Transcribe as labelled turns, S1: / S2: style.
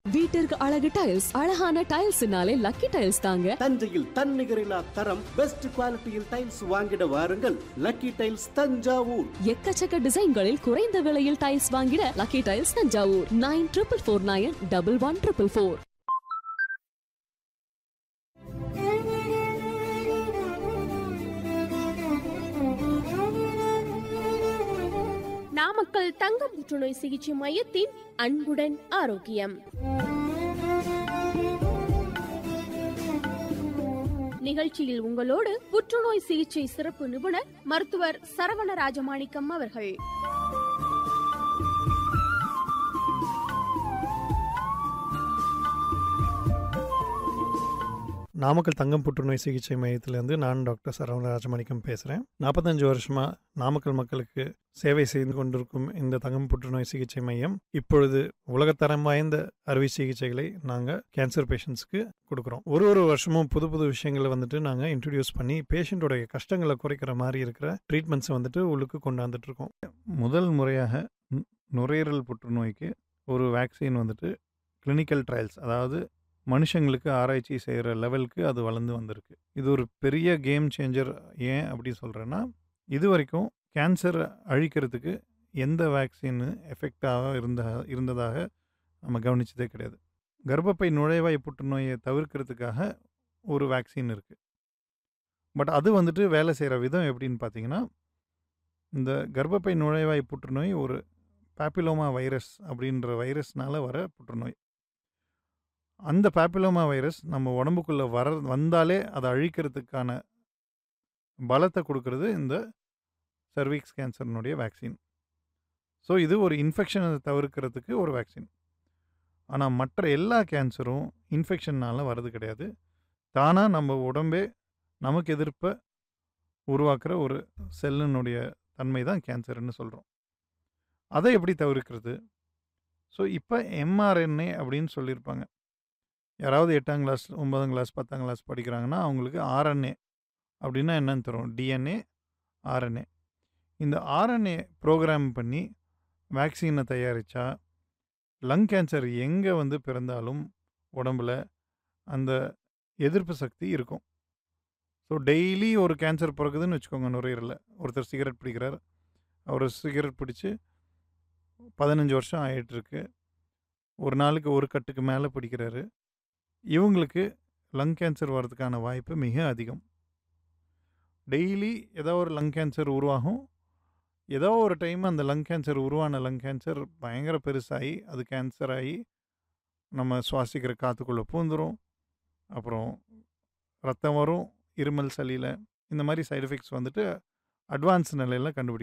S1: வீட்டிற்கு அழகு டைல்ஸ் அழகான டைல்ஸ்னாலே லக்கி டைல்ஸ் தாங்க
S2: தஞ்சையில் தன்னிகரில்லா தரம் பெஸ்ட் குவாலிட்டியில் டைல்ஸ் வாங்கிட வாருங்கள் லக்கி டைல்ஸ் தஞ்சாவூர்
S1: எக்கச்சக்க டிசைன்களில் குறைந்த விலையில் டைல்ஸ் வாங்கிட lucky tiles Thanjavur nine triple four nine double one triple four
S3: Namakkal தங்க புற்றுநோய் சிகிச்சை மையத்தின் அன்புடன் ஆரோக்கியம் நிகழ்ச்சியில் உங்களோடு புற்றுநோய் சிகிச்சை சிறப்பு நிபுணர் மருத்துவர் சரவண ராஜமாணிக்கம் அவர்கள்
S4: நாமக்கல் தங்கம் புற்றுநோய் சிகிச்சை மையத்திலேருந்து நான் டாக்டர் சரவண ராஜமாணிக்கம் பேசுகிறேன் நாற்பத்தஞ்சு வருஷமாக நாமக்கல் மக்களுக்கு சேவை செய்து கொண்டிருக்கும் இந்த தங்கம் புற்றுநோய் சிகிச்சை மையம் இப்பொழுது உலகத்தரம் வாய்ந்த அறுவை சிகிச்சைகளை நாங்கள் கேன்சர் பேஷண்ட்ஸ்க்கு கொடுக்குறோம் ஒரு ஒரு வருஷமும் புது புது விஷயங்களை வந்துட்டு நாங்கள் இன்ட்ரடியூஸ் பண்ணி பேஷண்ட்டோடைய கஷ்டங்களை குறைக்கிற மாதிரி இருக்கிற ட்ரீட்மெண்ட்ஸை வந்துட்டு உள்ளுக்கு கொண்டாந்துட்டு இருக்கோம் முதல் முறையாக நு- நுரையீரல் புற்றுநோய்க்கு ஒரு வேக்சின் வந்துட்டு கிளினிக்கல் ட்ரையல்ஸ் அதாவது மனுஷங்களுக்கு ஆராய்ச்சி செய்கிற லெவலுக்கு அது வளர்ந்து வந்திருக்கு இது ஒரு பெரிய கேம் சேஞ்சர் ஏன் அப்படி சொல்கிறேன்னா இது வரைக்கும் கேன்சர் அழிக்கிறதுக்கு எந்த வேக்சின் எஃபெக்டாக இருந்த இருந்ததாக நம்ம கவனிச்சதே கிடையாது கர்ப்பப்பை நுழைவாய் புற்றுநோயை தவிர்க்கிறதுக்காக ஒரு வேக்சின் இருக்குது பட் அது வந்துட்டு வேலை செய்கிற விதம் எப்படின்னு பார்த்தீங்கன்னா இந்த கர்ப்பப்பை நுழைவாய் புற்றுநோய் ஒரு பாப்பிலோமா வைரஸ் அப்படின்ற வைரஸ்னால வர புற்றுநோய் அந்த பாப்பிலோமா வைரஸ் நம்ம உடம்புக்குள்ளே வர வந்தாலே அதை அழிக்கிறதுக்கான பலத்தை கொடுக்கறது இந்த சர்விக்ஸ் கேன்சர்னுடைய வேக்சின் ஸோ இது ஒரு இன்ஃபெக்ஷனை தவிர்க்கிறதுக்கு ஒரு வேக்சின் ஆனால் மற்ற எல்லா கேன்சரும் இன்ஃபெக்ஷனால் வர்றது கிடையாது தானாக நம்ம உடம்பே நமக்கு எதிர்ப்பை உருவாக்குற ஒரு செல்லினுடைய தன்மை தான் கேன்சர்னு சொல்கிறோம் அதை எப்படி தவிர்க்கிறது ஸோ இப்போ எம்ஆர்என்ஏ அப்படின்னு சொல்லியிருப்பாங்க யாராவது எட்டாம் கிளாஸ் ஒன்பதாம் கிளாஸ் பத்தாம் கிளாஸ் படிக்கிறாங்கன்னா அவங்களுக்கு ஆர்என்ஏ அப்படின்னா என்னன்னு தரும் டிஎன்ஏ ஆர்என்ஏ இந்த ஆர்என்ஏ ப்ரோக்ராம் பண்ணி வேக்சினை தயாரித்தா லங் கேன்சர் எங்கே வந்து பிறந்தாலும் உடம்புல அந்த எதிர்ப்பு சக்தி இருக்கும் ஸோ டெய்லி ஒரு கேன்சர் பிறகுதுன்னு வச்சுக்கோங்க நுரையீரலில் ஒருத்தர் சிகரெட் பிடிக்கிறார் அவர் சிகரெட் பிடிச்சி பதினஞ்சு வருஷம் ஆயிட்டிருக்கு ஒரு நாளுக்கு ஒரு கட்டுக்கு மேலே பிடிக்கிறாரு இவங்களுக்கு லங் கேன்சர் வர்றதுக்கான வாய்ப்பு மிக அதிகம் டெய்லி ஏதோ ஒரு லங் கேன்சர் உருவாகும் ஏதோ ஒரு டைம் அந்த லங் கேன்சர் உருவான லங் கேன்சர் பயங்கர பெருசாகி அது கேன்சர் ஆகி நம்ம சுவாசிக்கிற காற்றுக்குள்ளே பூந்துரும் அப்புறம் ரத்தம் வரும் இருமல் சளியில் இந்த மாதிரி சைடு எஃபெக்ட்ஸ் வந்துட்டு அட்வான்ஸ் நிலையில் கண்டுபிடிக்கும்